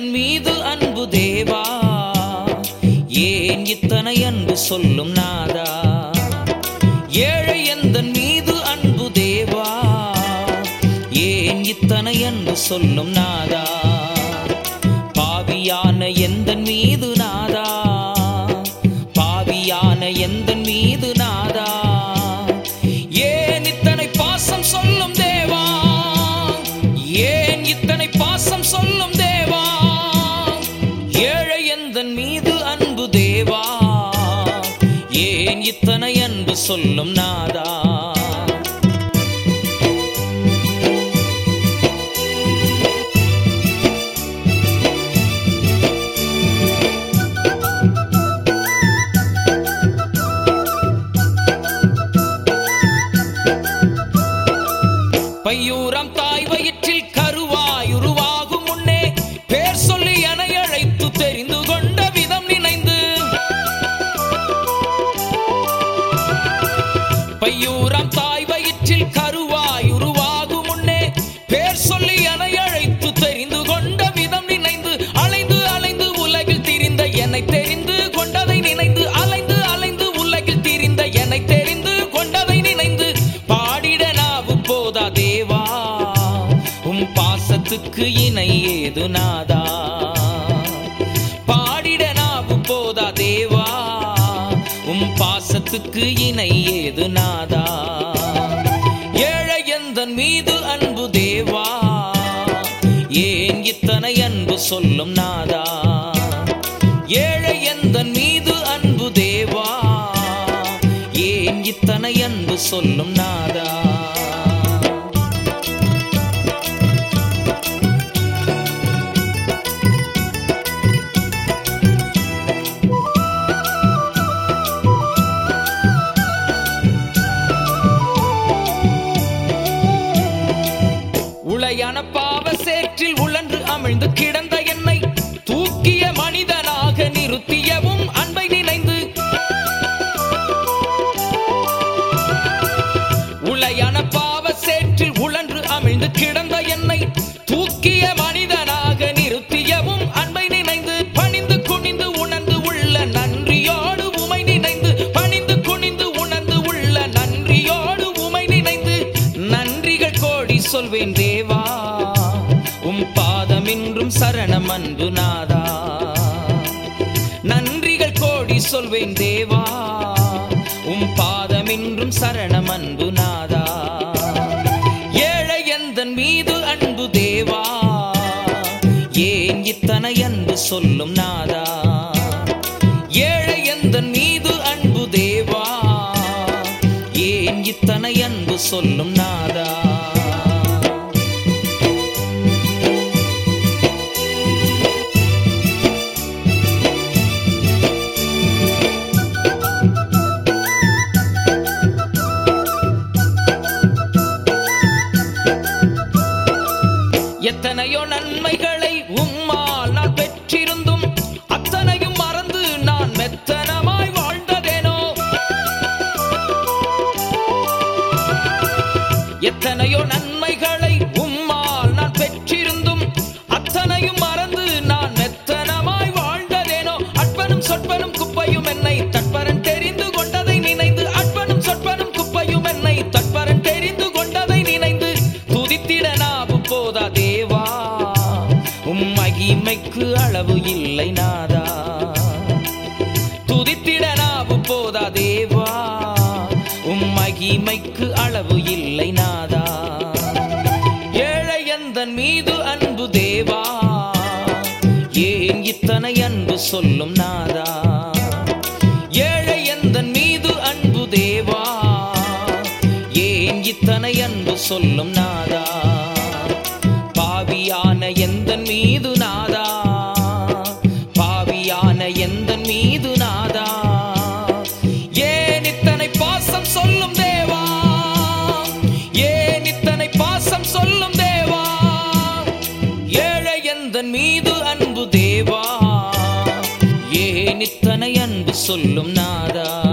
எந்தன் மீது அன்பு தேவா ஏன் இத்தனை அன்பு சொல்லும் நாதா ஏழை எந்தன் மீது அன்பு தேவா ஏன் இத்தனை அன்பு சொல்லும் நாதா பாவியான எந்தன் மீது நாதா பாவியான எந்தன் மீது நாதா ஏன் இத்தனை பாசம் சொல்லும் தேவா ஏன் இத்தனை பாசம் சொல்லும் தேவா ஏழை எந்தன் மீது அன்பு தேவா ஏன் இத்தனை அன்பு சொல்லும் நாதா பையூரம் தாய் வயிற்றில் கருவாய் உருவாகும் முன்னே பேர் சொல்லி என அழைத்து தெரிந்து கொண்ட விதம் நினைந்து பையூரம் தாய் வயிற்றில் கருவாய் உருவாகும் முன்னே பேர் சொல்லி என அழைத்து தெரிந்து கொண்ட விதம் நினைந்து அலைந்து அலைந்து உலகில் திரிந்த என்னை தெரிந்து கொண்டதை நினைந்து அலைந்து அலைந்து உலகில் திரிந்த என்னை தெரிந்து கொண்டதை நினைந்து பாடிட நாவு போதா தேவா உம் பாசத்துக்கு இணை ஏது நாதா பாடிட நாவு போதா தேவா உம் பாசத்துக்கு இணை ஏது நாதா ஏழை எந்தன் மீது அன்பு தேவா ஏன் இத்தனை அன்பு சொல்லும் நாதா ஏழை எந்தன் மீது அன்பு தேவா ஏன் இத்தனை அன்பு சொல்லும் நாதா உளையான பாவ சேற்றில் உழன்று அமிழ்ந்து கிடந்த என்னை தூக்கிய மனிதனாக நிறுத்தியவும் அன்பை நினைந்து உளையான பாவ சேற்றில் உழன்று அமிழ்ந்து கிடந்த என்னை தூக்கிய மனிதனாக நிறுத்தியவும் அன்பை நினைந்து பணிந்து குனிந்து உணர்ந்து உள்ள நன்றியோடு உமை நினைந்து பணிந்து குனிந்து உணர்ந்து உள்ள நன்றியோடு உமை நினைந்து நன்றிகள் கோடி சொல்வேன் தேவா உம் பாதமின்றும் சரணம் அன்பு நாதா நன்றிகள் கோடி சொல்வேன் தேவா உம் பாதமின்றும் சரணம் அன்பு நாதா ஏழை எந்தன் மீது அன்பு தேவா ஏன் இத்தனை அன்பு சொல்லும் நாதா ஏழை எந்தன் மீது அன்பு தேவா ஏன் இத்தனை அன்பு சொல்லும் நாதா எத்தனையோ நன்மைகளை உம்மால் நான் பெற்றிருந்தும் அத்தனையும் மறந்து நான் மெத்தனமாய் வாழ்ந்ததேனோ எத்தனையோ நன்மைகளை உம்மால் நான் பெற்றிருந்தும் அத்தனையும் மறந்து நான் மெத்தனமாய் வாழ்ந்ததேனோ அற்பனும் சொற்பனும் குப்பையும் என்னை தற்பரன் தெரிந்து கொண்டதை நினைந்து அற்பனும் சொற்பனும் குப்பையும் என்னை தற்பரன் தெரிந்து கொண்டதை நினைந்து துதித்திட நாவு போதா தேவா உம் மகிமைக்கு அளவு இல்லை நாதா துதித்திட நாவு போதா தேவா உம் மகிமைக்கு அளவு இல்லை நாதா ஏழை எந்தன் மீது அன்பு தேவா ஏன் இத்தனை அன்பு சொல்லும் நாதா ஏழை எந்தன் மீது அன்பு தேவா ஏன் இத்தனை அன்பு சொல்லும் நாதா பாவியான எந்தன் மீது நாதா பாவியான எந்தன் மீது நாதா ஏன் இத்தனை பாசம் சொல்லும் தேவா ஏன் இத்தனை பாசம் சொல்லும் தேவா ஏழை எந்தன் மீது அன்பு தேவா ஏன் இத்தனை அன்பு சொல்லும் நாதா